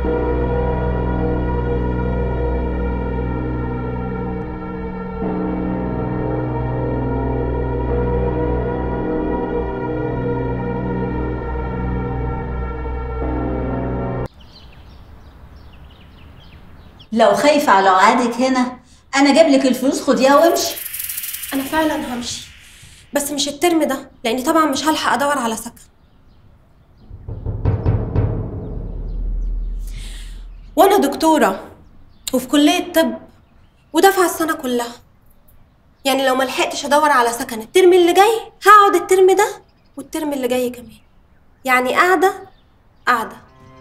لو خايفة على قعدك هنا أنا جايب لك الفلوس خديها وامشي انا فعلا همشي بس مش الترم ده لاني طبعا مش هلحق ادور على سكن وانا دكتوره وفي كليه طب ودافعه السنه كلها يعني لو ما لحقتش ادور على سكن الترم اللي جاي هقعد الترم ده والترم اللي جاي كمان يعني قاعده قاعده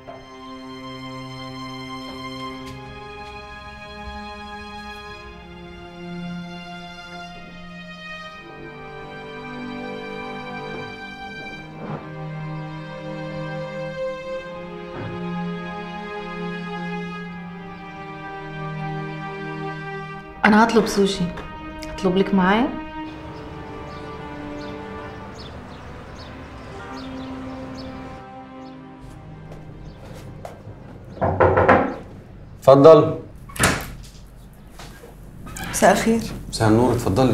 انا هطلب سوشي اطلب لك معايا اتفضل مساء الخير مساء النور اتفضلي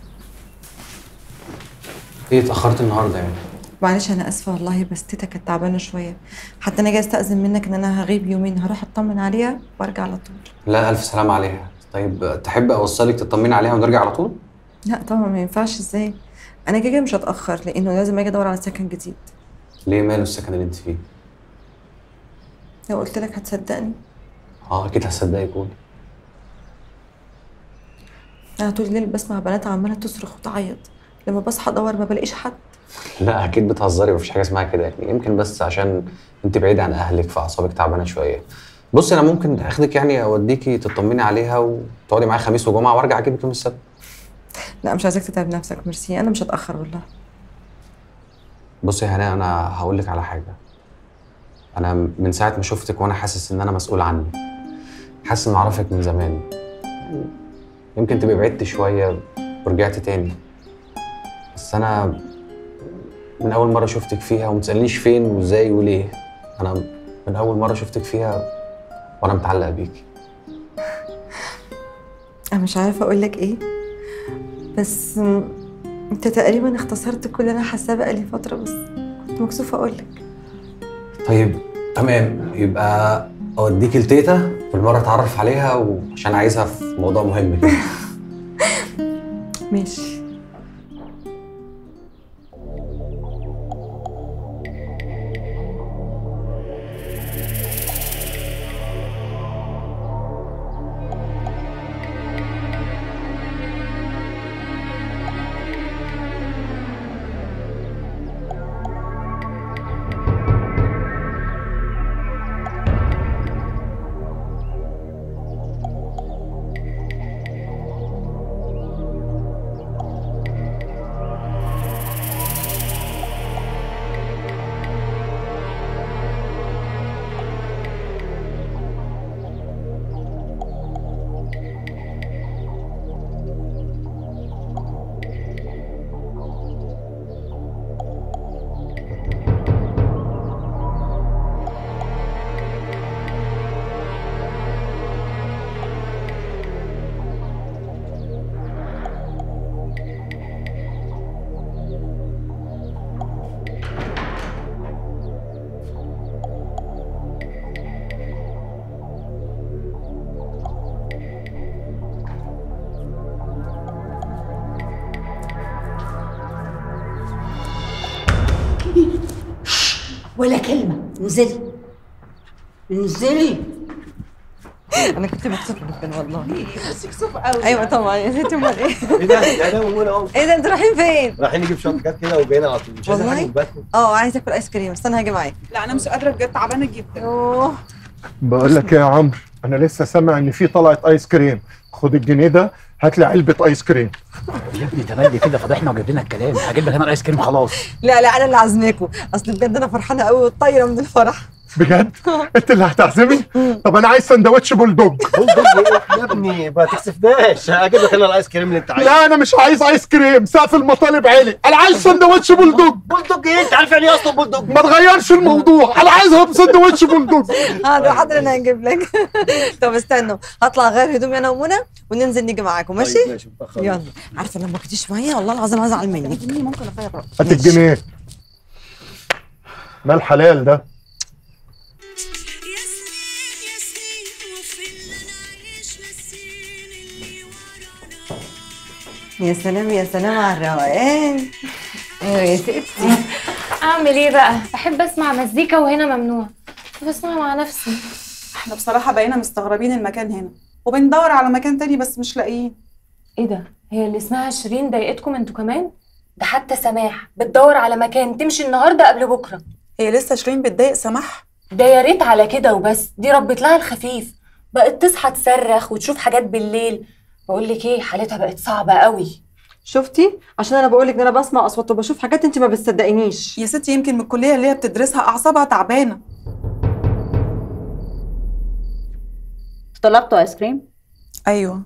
ايه اتاخرت النهارده يعني معلش انا اسفه والله بس تيتا كانت تعبانه شويه حتى انا جاي استاذن منك ان انا هغيب يومين هروح اطمن عليها وارجع على طول لا الف سلامه عليها طيب تحب اوصلك تطمني عليها ونرجع على طول لا طبعا ما ينفعش ازاي انا كده كده مش هتاخر لانه لازم اجي ادور على سكن جديد ليه ماله السكن اللي انت فيه لو قلت لك هتصدقني اه اكيد هصدقك قولي انا طول الليل بسمع بنات عماله تصرخ وتعيط لما بصحى ادور ما بلاقيش حد لا اكيد بتهزري مفيش حاجه اسمها كده يعني يمكن بس عشان انت بعيد عن اهلك فاعصابك تعبانه شويه بصي انا ممكن اخدك يعني اوديكي تطمني عليها وتقعدي معايا خميس وجمعه وارجع اجيبك يوم السبت لا مش عايزاك تتعب نفسك ميرسي انا مش هتاخر والله بصي يا هناء انا هقول لك على حاجه انا من ساعه ما شفتك وانا حاسس ان انا مسؤول عنك حاسس ان اعرفك من زمان يمكن تبقي بعدت شويه ورجعت تاني بس انا من اول مره شفتك فيها وما تسالنيش فين وازاي وليه انا من اول مره شفتك فيها وانا متعلق بيكي انا مش عارفه اقول لك ايه بس م، انت تقريبا اختصرت كل اللي انا حاساه بقالي فتره بس كنت مكسوفه اقول لك طيب تمام يبقى اوديكي لتيتا بالمره اتعرف عليها وعشان عايزها في موضوع مهم كده ماشي ولا كلمة انزلي انزلي انا كنت مكسوفه جدا والله بس مكسوفه قوي ايوه طبعا يا ستي امال ايه ايه ده؟ يا ده ومنى اهو ايه ده انتوا رايحين فين؟ رايحين نجيب شويه حاجات كده وجايين على طول مش عايز والله؟ حاجه مباتنا اه عايزه اكل ايس كريم استنى هاجي معاك لا انا مش قادره بجد تعبانه جدا اوه بقول لك ايه يا عمرو انا لسه سامع ان في طلعه ايس كريم خد الجنيه ده هات لي علبه ايس كريم يا ابني تملي كده فضحنا وجاب لنا الكلام هجيب لك انا الايس كريم خلاص لا لا انا اللي عازماكم اصل بجد انا فرحانه قوي وطايره من الفرح بجد انت اللي هتعزمي طب انا عايز سندوتش بولدوج بولدوج ايه يا ابني ما تكسفناش هجيب لك انا الايس كريم اللي انت عايزه لا انا مش عايز ايس كريم سقف المطالب عالي انا عايز سندوتش بولدوج بولدوج ايه انت عارف يعني ايه اصلا بولدوج ما تغيرش الموضوع انا عايزها بسندوتش بولدوج حاضر حاضر انا هجيب لك طب استنوا هطلع غير هدومي انا ومنى وننزل نيجي معاكم ماشي طيب ماشي متأخر. يلا عارفه لما كنتيش معايا والله العظيم هزعل منك ممكن اغير رأيي هات الجنيه ما الحلال ده يا سلام يا سلام على الروقان ايوه يا ستي اعمل ايه بقى بحب اسمع مزيكا وهنا ممنوع بسمع مع نفسي احنا بصراحة بقينا مستغربين المكان هنا وبندور على مكان تاني بس مش لاقيين ايه ده هي اللي اسمها شيرين ضايقتكم انتوا كمان ده حتى سماح بتدور على مكان تمشي النهارده قبل بكره هي لسه شيرين بتضايق سماح ده يا ريت على كده وبس دي ربت لها الخفيف بقت تصحى تصرخ وتشوف حاجات بالليل بقول لك ايه حالتها بقت صعبه قوي شفتي عشان انا بقول لك ان انا بسمع اصوات وبشوف حاجات انت ما بتصدقينيش يا ستي يمكن من الكلية اللي هي بتدرسها أعصابها تعبانة طلبتوا ايس كريم أيوة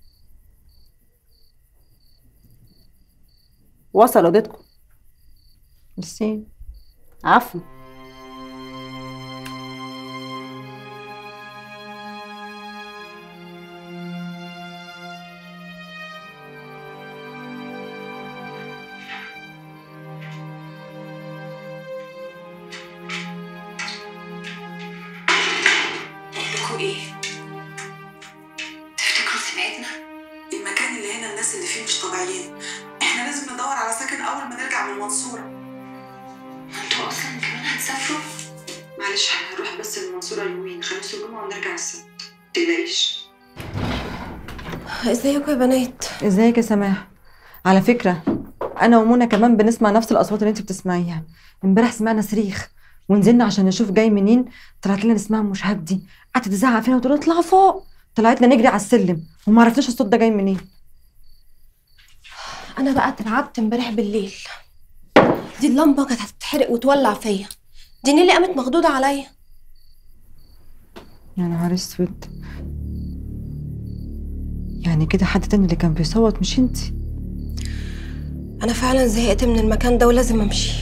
وصل اوضتكم ميرسي عفوا لكم ايه؟ تفتكروا سمعتنا؟ المكان اللي هنا الناس اللي فيه مش طبيعيين احنا لازم ندور على سكن أول ما نرجع من المنصورة انتوا أصلا كمان هتسافروا؟ معلش هنروح بس المنصورة يومين خميس وجمعة ونرجع السبت متقلقيش ازيكم يا بنات ازيك يا سماح على فكره انا ومنى كمان بنسمع نفس الاصوات اللي انت بتسمعيها امبارح سمعنا صريخ ونزلنا عشان نشوف جاي منين طلعت لنا اسمها مش هبدي قعدت تزعق فينا وتقول اطلع فوق طلعتنا نجري على السلم وما عرفناش الصوت ده جاي منين انا بقى اترعبت امبارح بالليل دي اللمبه كانت هتتحرق وتولع فيا دي نيلي قامت مخضوضه عليا يا نهار اسود يعني كده حد تاني اللي كان بيصوت مش انت انا فعلا زهقت من المكان ده ولازم امشي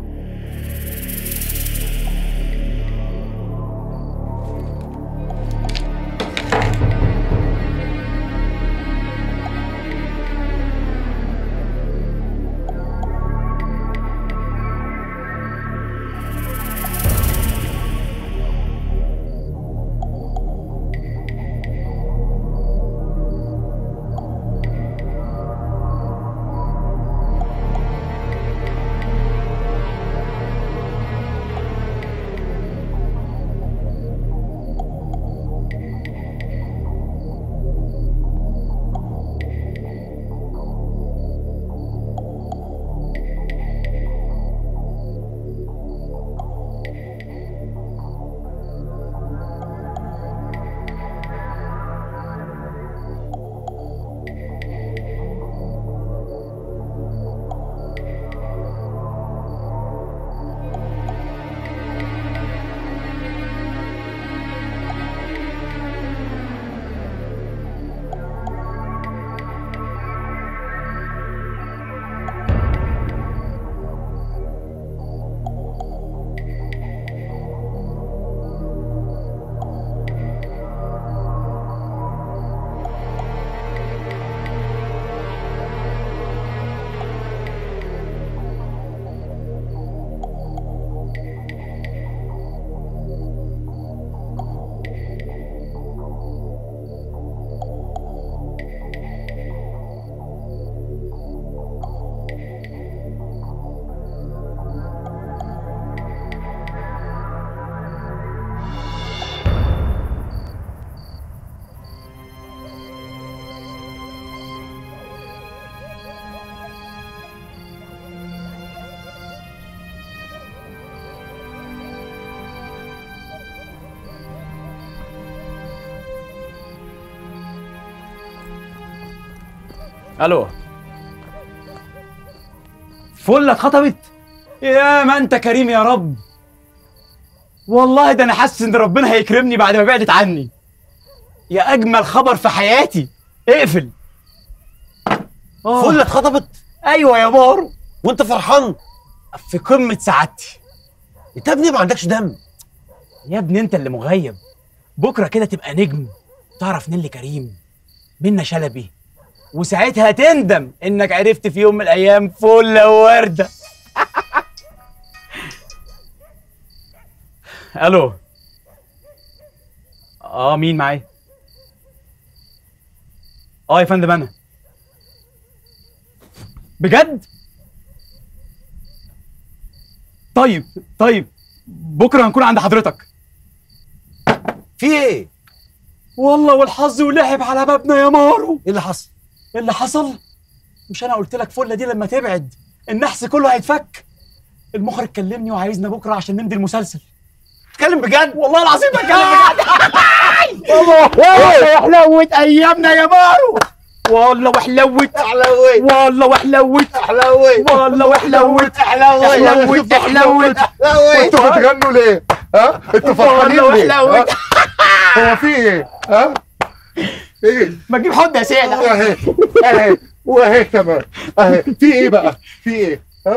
الو فله اتخطبت يا ما انت كريم يا رب والله ده انا حاسس ان ربنا هيكرمني بعد ما بعدت عني يا اجمل خبر في حياتي اقفل فل اتخطبت ايوه يا مارو وانت فرحان في قمه سعادتي انت يا ابني ما عندكش دم يا ابني انت اللي مغيب بكره كده تبقى نجم تعرف نيلي كريم منى شلبي وساعتها تندم انك عرفت في يوم من الايام فله وورده الو اه مين معايا اه يا فندم انا بجد طيب طيب بكره هنكون عند حضرتك في ايه والله والحظ ولعب على بابنا يا مارو ايه اللي حصل إيه اللي حصل مش انا قلت لك فله دي لما تبعد النحس كله هيتفك المخرج كلمني وعايزنا بكره عشان نمضي المسلسل تتكلم بجد والله العظيم بتكلم بجد والله وحلوت ايامنا يا مارو والله وحلوت حلوت والله وحلوت حلوت والله وحلوت حلوت حلوت حلوت انتوا بتغنوا ليه؟ ها؟ انتوا فرحانين والله ليه؟ وحلوت. ها؟ هو في ايه؟ ها؟ ايه؟ ما تجيب حد يا سيدة اهي اهي واهي كمان اهي في ايه بقى؟ في ايه؟ ها؟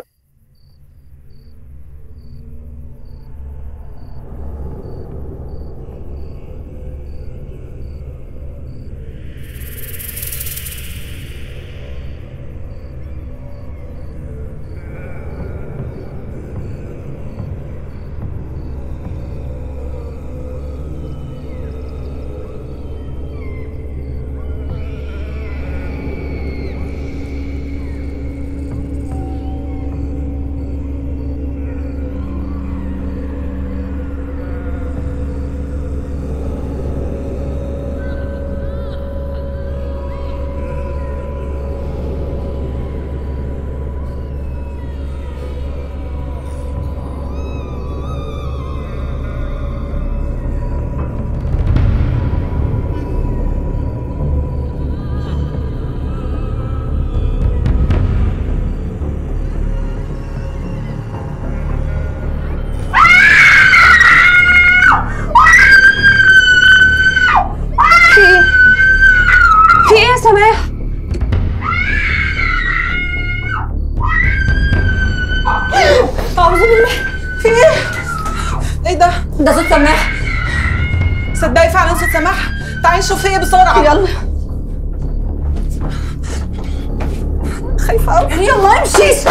في ايه؟ في ايه يا سماح؟ أعوذ بالله في ايه؟ ايه ده؟ ده صوت سماح صدقي فعلا صوت سماح تعالي نشوف في ايه بسرعة يلا خايفة قوي يلا امشي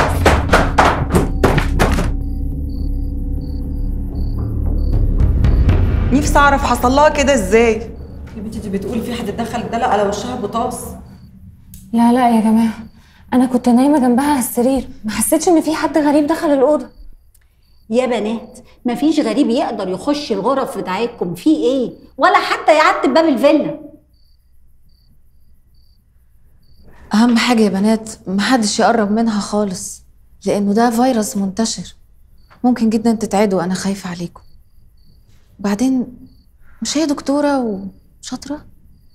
نفسي اعرف حصل لها كده ازاي يا بنتي دي بتقول في حد دخل اتدلق على وشها بطاس لا لا يا جماعه انا كنت نايمه جنبها على السرير ما حسيتش ان في حد غريب دخل الاوضه يا بنات مفيش غريب يقدر يخش الغرف بتاعتكم في ايه ولا حتى يعتب باب الفيلا اهم حاجه يا بنات محدش يقرب منها خالص لانه ده فيروس منتشر ممكن جدا تتعدوا انا خايفه عليكم بعدين مش هي دكتوره وشاطره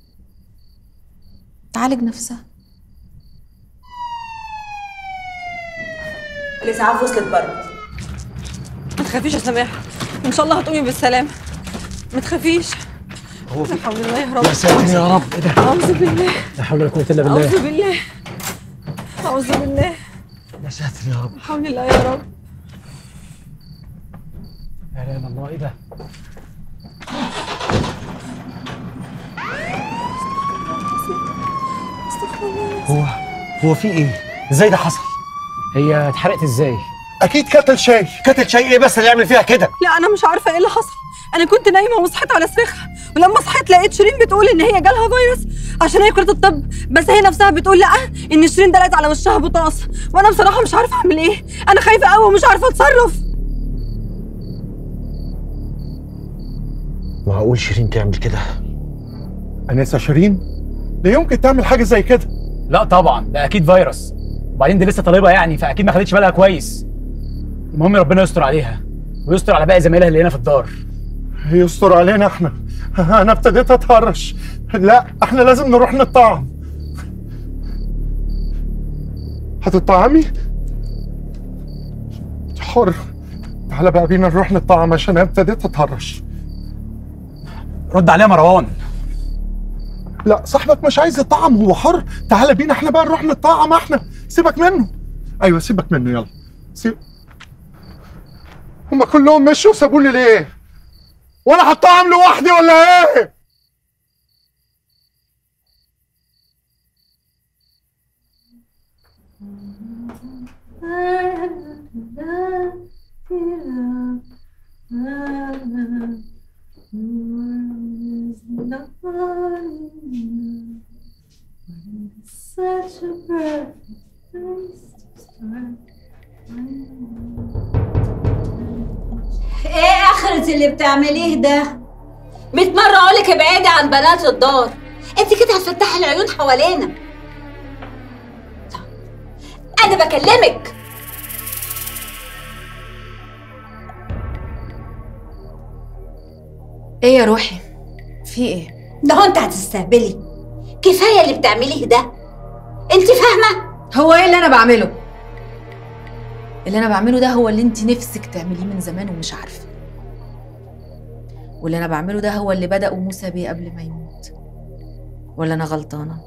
تعالج نفسها الاسعاف وصلت بره ما تخافيش يا سماح ان شاء الله هتقومي بالسلامه ما تخافيش هو لا حول الله يا رب يا ساتر يا رب ايه ده اعوذ بالله لا حول ولا قوه الا بالله اعوذ بالله اعوذ بالله يا ساتر يا رب لا حول الله يا رب لا اله الا الله ايه ده هو هو في ايه ازاي ده حصل هي اتحرقت ازاي اكيد كتل شاي كتل شيء ايه بس اللي يعمل فيها كده لا انا مش عارفه ايه اللي حصل انا كنت نايمه وصحيت على صريخها ولما صحيت لقيت شيرين بتقول ان هي جالها فيروس عشان هي كليه الطب بس هي نفسها بتقول لا ان شيرين دلقت على وشها بطاس وانا بصراحه مش عارفه اعمل ايه انا خايفه قوي ومش عارفه اتصرف معقول شيرين تعمل كده انسه شيرين لا يمكن تعمل حاجه زي كده لا طبعا ده اكيد فيروس وبعدين دي لسه طالبه يعني فاكيد ما خدتش بالها كويس المهم ربنا يستر عليها ويستر على باقي زمايلها اللي هنا في الدار يستر علينا احنا انا ابتديت اتهرش لا احنا لازم نروح نطعم هتطعمي حر تعالى بقى بينا نروح نطعم عشان أنا ابتديت اتهرش رد عليها مروان لا صاحبك مش عايز يطعم هو حر تعالى بينا احنا بقى نروح نطعم احنا سيبك منه ايوه سيبك منه يلا سيب هما كلهم مشوا وسابوني ليه وانا هطعم لوحدي ولا ايه ايه اخرة اللي بتعمليه ده؟ ميت مرة اقولك ابعدي عن بنات الدار انت كده هتفتحي العيون حوالينا انا بكلمك ايه يا روحي في ايه ده هو انت هتستهبلي كفاية اللي بتعمليه ده انت فاهمة؟ هو ايه اللي انا بعمله اللي انا بعمله ده هو اللي انت نفسك تعمليه من زمان ومش عارفه واللي انا بعمله ده هو اللي بدأه موسى بيه قبل ما يموت ولا انا غلطانه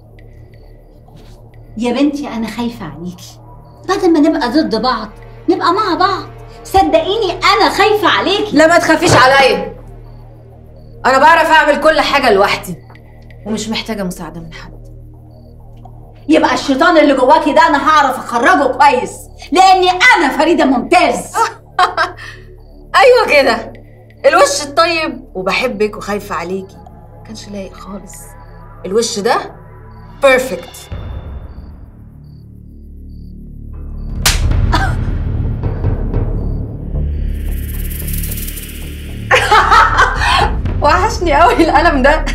يا بنتي انا خايفة عليكي بدل ما نبقى ضد بعض نبقى مع بعض صدقيني انا خايفة عليكي لا ما تخافيش عليا انا بعرف اعمل كل حاجه لوحدي ومش محتاجه مساعده من حد يبقى الشيطان اللي جواكي ده انا هعرف اخرجه كويس لاني انا فريدة ممتاز ايوه كده الوش الطيب وبحبك وخايفه عليكي كانش لايق خالص الوش ده بيرفكت وحشني قوي القلم ده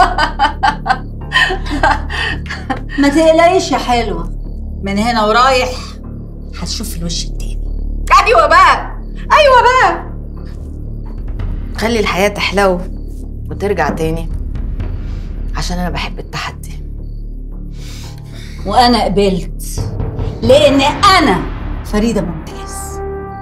ما تقلقيش يا حلوة من هنا ورايح هتشوف الوش التاني ايوه بقى ايوه بقى خلي الحياه تحلو وترجع تاني عشان انا بحب التحدي وانا قبلت لان انا فريدة ممتاز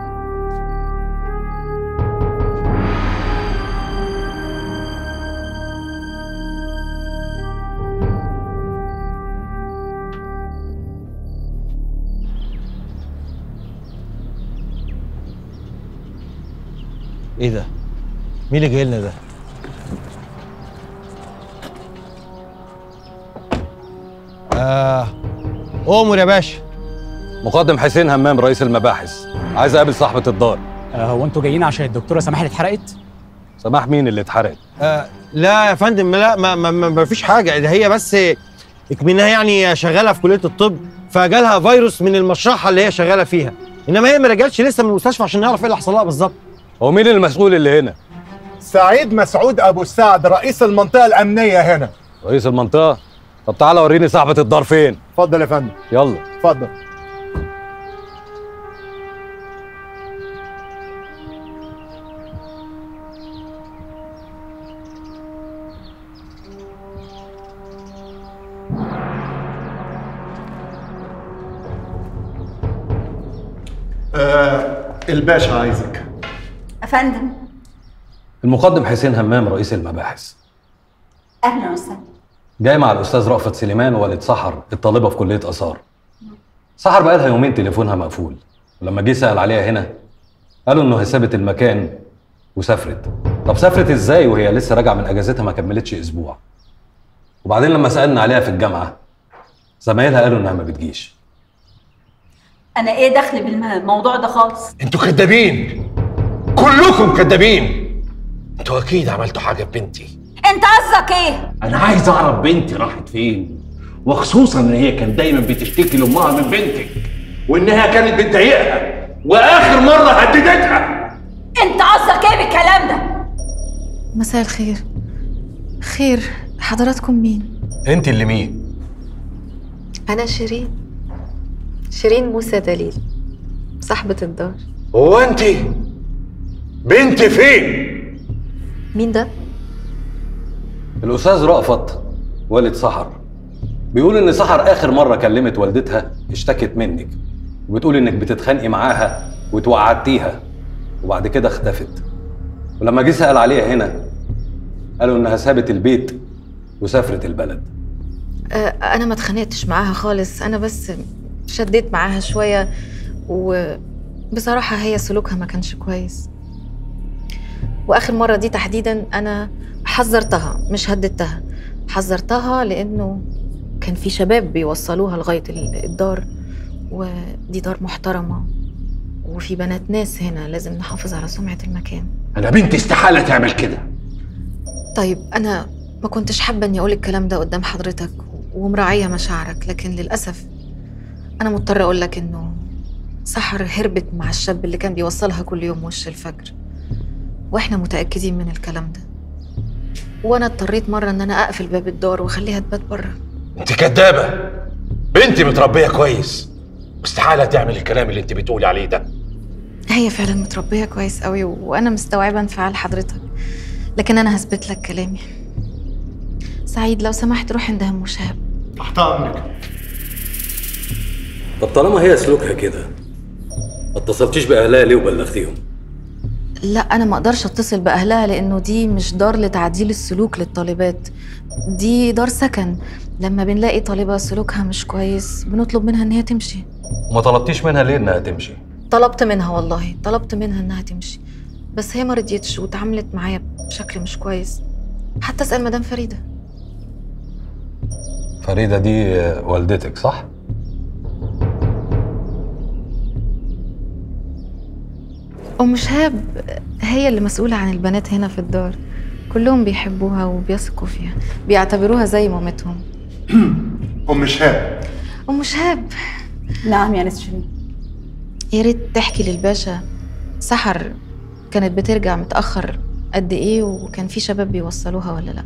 ايه ده؟ مين اللي جاي لنا ده؟ آه أمر يا باشا مقدم حسين همام رئيس المباحث عايز اقابل صاحبة الدار آه، هو انتوا جايين عشان الدكتوره سماح اللي اتحرقت سماح مين اللي اتحرق آه لا يا فندم لا ما, ما, ما, ما فيش حاجة ده هي بس اكمنها يعني شغالة في كلية الطب فجالها فيروس من المشرحة اللي هي شغالة فيها إنما هي ما رجعتش لسه من المستشفى عشان نعرف إيه اللي حصل لها بالظبط هو مين المسؤول اللي هنا سعيد مسعود ابو السعد رئيس المنطقه الامنيه هنا رئيس المنطقة طب تعالى وريني صاحبة الدار فين اتفضل يا فندم يلا اتفضل آه الباشا عايزك افندم المقدم حسين همام رئيس المباحث اهلا وسهلا جاي مع الاستاذ رأفت سليمان والد سحر الطالبة في كلية آثار سحر بقالها يومين تليفونها مقفول ولما جه سأل عليها هنا قالوا انه سابت المكان وسافرت طب سافرت ازاي وهي لسه راجعه من اجازتها ما كملتش اسبوع وبعدين لما سالنا عليها في الجامعه زمايلها قالوا انها ما بتجيش انا ايه دخل بالموضوع ده خالص انتوا كدابين كلكم كدابين انتوا اكيد عملتوا حاجه ببنتي انت قصدك ايه انا عايز اعرف بنتي راحت فين وخصوصا ان هي كانت دايما بتشتكي لامها من بنتك وانها كانت بتضايقها واخر مره هددتها انت قصدك ايه بالكلام ده مساء الخير خير حضراتكم مين انت اللي مين انا شيرين شيرين موسى دليل صاحبة الدار هو انت بنتي فين مين ده الاستاذ رأفت والد سحر بيقول ان سحر اخر مره كلمت والدتها اشتكت منك وبتقول انك بتتخانقي معاها وتوعدتيها وبعد كده اختفت ولما جه سأل عليها هنا قالوا انها سابت البيت وسافرت البلد آه، انا ما اتخانقتش معاها خالص انا بس شديت معاها شويه وبصراحه هي سلوكها ما كانش كويس واخر مره دي تحديدا انا حذرتها مش هددتها حذرتها لانه كان في شباب بيوصلوها لغايه ال- الدار ودي دار محترمه وفي بنات ناس هنا لازم نحافظ على سمعه المكان انا بنتي استحاله تعمل كده طيب أنا ما كنتش حابة إني أقول الكلام ده قدام حضرتك ومراعية مشاعرك لكن للأسف أنا مضطرة أقول لك إنه سحر هربت مع الشاب اللي كان بيوصلها كل يوم وش الفجر وإحنا متأكدين من الكلام ده وأنا اضطريت مرة إن أنا أقفل باب الدار وأخليها تبات بره انت كدابه بنتي متربيه كويس استحاله تعمل الكلام اللي انت بتقولي عليه ده هي فعلا متربية كويس قوي وأنا مستوعبة انفعال حضرتك لكن أنا هثبت لك كلامي سعيد لو سمحت روح عند أم شهاب تحت امرك طب طالما هي سلوكها كده ما اتصلتيش باهلها ليه وبلغتيهم لا انا ما اقدرش اتصل باهلها لانه دي مش دار لتعديل السلوك للطالبات دي دار سكن لما بنلاقي طالبه سلوكها مش كويس بنطلب منها ان هي تمشي وما طلبتيش منها ليه انها تمشي طلبت منها والله طلبت منها انها تمشي بس هي ما رضيتش وتعاملت معايا بشكل مش كويس حتى اسال مدام فريده فريده دي آه، والدتك صح ام شهاب هي اللي مسؤوله عن البنات هنا في الدار كلهم بيحبوها وبيثقوا فيها بيعتبروها زي مامتهم ام شهاب ام شهاب نعم يا نسرين يا ريت تحكي للباشا سحر كانت بترجع متأخر قد إيه وكان في شباب بيوصلوها ولا لأ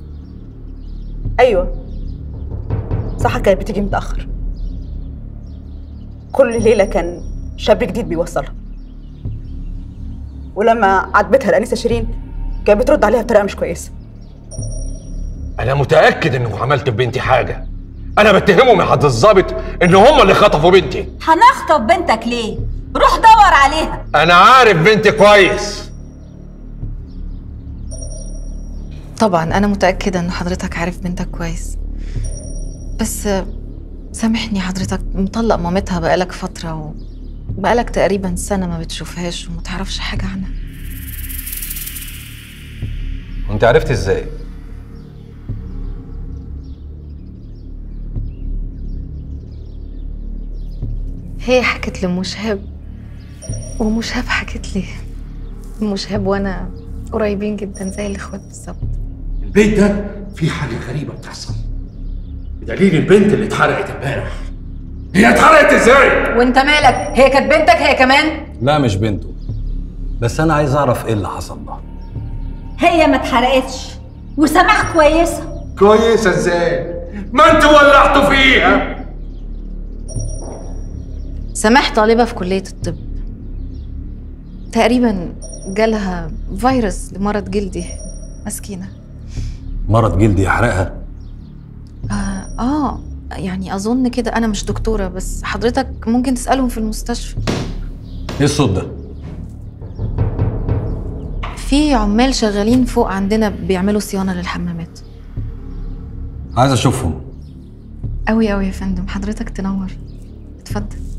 ايوه سحر كانت بتيجي متاخر كل ليله كان شاب جديد بيوصلها ولما عاتبتها الانسه شيرين كانت بترد عليها بطريقه مش كويسه انا متاكد انه عملت ببنتي حاجه انا بتهمهم يا حضرة الظابط ان هم اللي خطفوا بنتي هنخطف بنتك ليه؟ روح دور عليها انا عارف بنتي كويس طبعا أنا متأكدة إن حضرتك عارف بنتك كويس بس آه، سامحني حضرتك مطلق مامتها بقالك فترة وبقالك تقريبا سنة ما بتشوفهاش ومتعرفش حاجة عنها وانت عرفتي ازاي هي حكت لأم شهاب وأم شهاب حكت لي أم شهاب وأنا قريبين جدا زي الإخوات بالظبط البيت ده فيه حاجه غريبه بتحصل بدليل البنت اللي اتحرقت امبارح هي اتحرقت ازاي وانت مالك؟ هي كانت بنتك هي كمان؟ لا مش بنته بس انا عايز اعرف ايه اللي حصل لها هي ما اتحرقتش وسماح كويسة كويسه ازاي ما انتوا ولعتوا فيها سماح طالبة في كلية الطب تقريبا جالها فيروس لمرض جلدي مسكينة مرض جلدي يحرقها آه, آه يعني أظن كده أنا مش دكتورة بس حضرتك ممكن تسألهم في المستشفى ايه الصوت ده في عمال شغالين فوق عندنا بيعملوا صيانة للحمامات عايز اشوفهم أوي أوي يا فندم حضرتك تنور اتفضل